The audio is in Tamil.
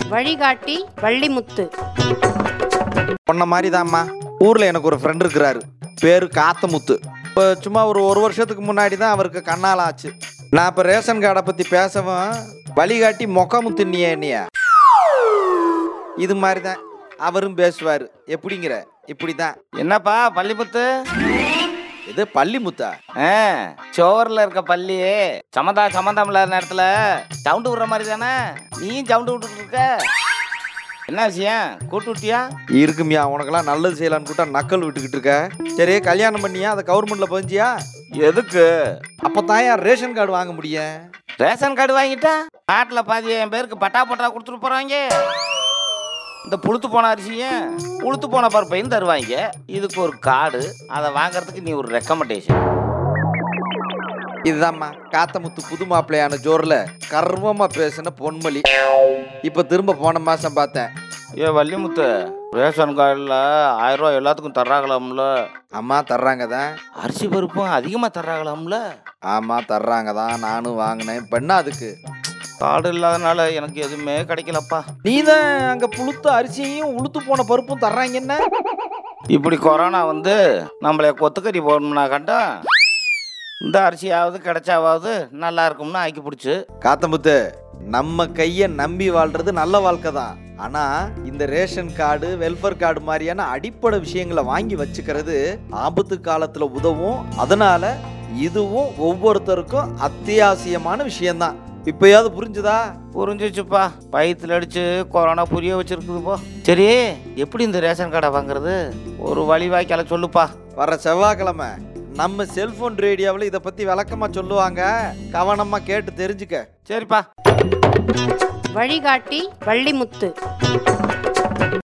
வழிகாட்டி வள்ளிமுத்து சொன்ன மாதிரி தான்மா ஊரில் எனக்கு ஒரு ஃப்ரெண்ட் இருக்கிறாரு பேர் காத்தமுத்து இப்போ சும்மா ஒரு ஒரு வருஷத்துக்கு முன்னாடி தான் அவருக்கு கண்ணால் ஆச்சு நான் இப்போ ரேஷன் கார்டை பற்றி பேசவும் வழிகாட்டி மொக்கமுத்துன்னிய என்னைய இது மாதிரி தான் அவரும் பேசுவார் எப்படிங்கிற இப்படி தான் என்னப்பா பள்ளிமுத்து இது பள்ளிமுத்தா ஆ சோர்ல இருக்க பள்ளி சமந்தா சம்மந்தம் இல்லாத நேரத்துல சவுண்டு விடுற மாதிரி தானே நீயும் சவுண்டு விட்டுட்டு இருக்க என்ன விஷயம் கூட்டு விட்டியா இருக்குமியா உனக்கெல்லாம் நல்லது செய்யலான்னு கூட்டா நக்கல் விட்டுக்கிட்டு இருக்க சரி கல்யாணம் பண்ணியா அதை கவர்மெண்ட்டில் பதிஞ்சியா எதுக்கு அப்போ தான் ஏன் ரேஷன் கார்டு வாங்க முடியும் ரேஷன் கார்டு வாங்கிட்டா நாட்டில் பாதி என் பேருக்கு பட்டா பட்டா கொடுத்துட்டு போறாங்க இந்த புளுத்து போன அரிசியும் புளுத்து போன பருப்பையும் தருவாங்க இதுக்கு ஒரு கார்டு அதை வாங்குறதுக்கு நீ ஒரு ரெக்கமெண்டேஷன் இதுதாம்மா காத்தமுத்து புது மாப்பிள்ளையான ஜோர்ல கர்வமா பேசின பொன்மொழி இப்ப திரும்ப போன மாசம் பார்த்தேன் ஏ வள்ளிமுத்து ரேஷன் கார்டில் ஆயிரம் ரூபா எல்லாத்துக்கும் தர்றாங்களாம்ல அம்மா தர்றாங்க தான் அரிசி பருப்பும் அதிகமாக தர்றாங்களாம்ல ஆமா தர்றாங்க தான் நானும் வாங்கினேன் இப்ப என்ன அதுக்கு கார்டு இல்லாதனால எனக்கு எதுவுமே கிடைக்கலப்பா நீ தான் அங்க புளுத்த அரிசியையும் உளுத்து போன பருப்பும் தர்றாங்க என்ன இப்படி கொரோனா வந்து நம்மளை கொத்துக்கறி போடணும்னா கண்டா இந்த அரிசியாவது கிடைச்சாவது நல்லா இருக்கும்னு ஆக்கி பிடிச்சி காத்தமுத்து நம்ம கைய நம்பி வாழ்றது நல்ல வாழ்க்கை தான் ஆனா இந்த ரேஷன் கார்டு வெல்ஃபேர் கார்டு மாதிரியான அடிப்படை விஷயங்களை வாங்கி வச்சுக்கிறது ஆபத்து காலத்துல உதவும் அதனால இதுவும் ஒவ்வொருத்தருக்கும் அத்தியாவசியமான விஷயம்தான் இப்பயாவது புரிஞ்சுதா புரிஞ்சிச்சுப்பா பயத்தில் அடிச்சு கொரோனா புரிய வச்சிருக்குது போ சரி எப்படி இந்த ரேஷன் கார்டை வாங்குறது ஒரு வழி வாய்க்கால சொல்லுப்பா வர செவ்வாய்க்கிழமை நம்ம செல்போன் ரேடியோவில் இதை பத்தி விளக்கமா சொல்லுவாங்க கவனமா கேட்டு தெரிஞ்சுக்க சரிப்பா வழிகாட்டி வள்ளிமுத்து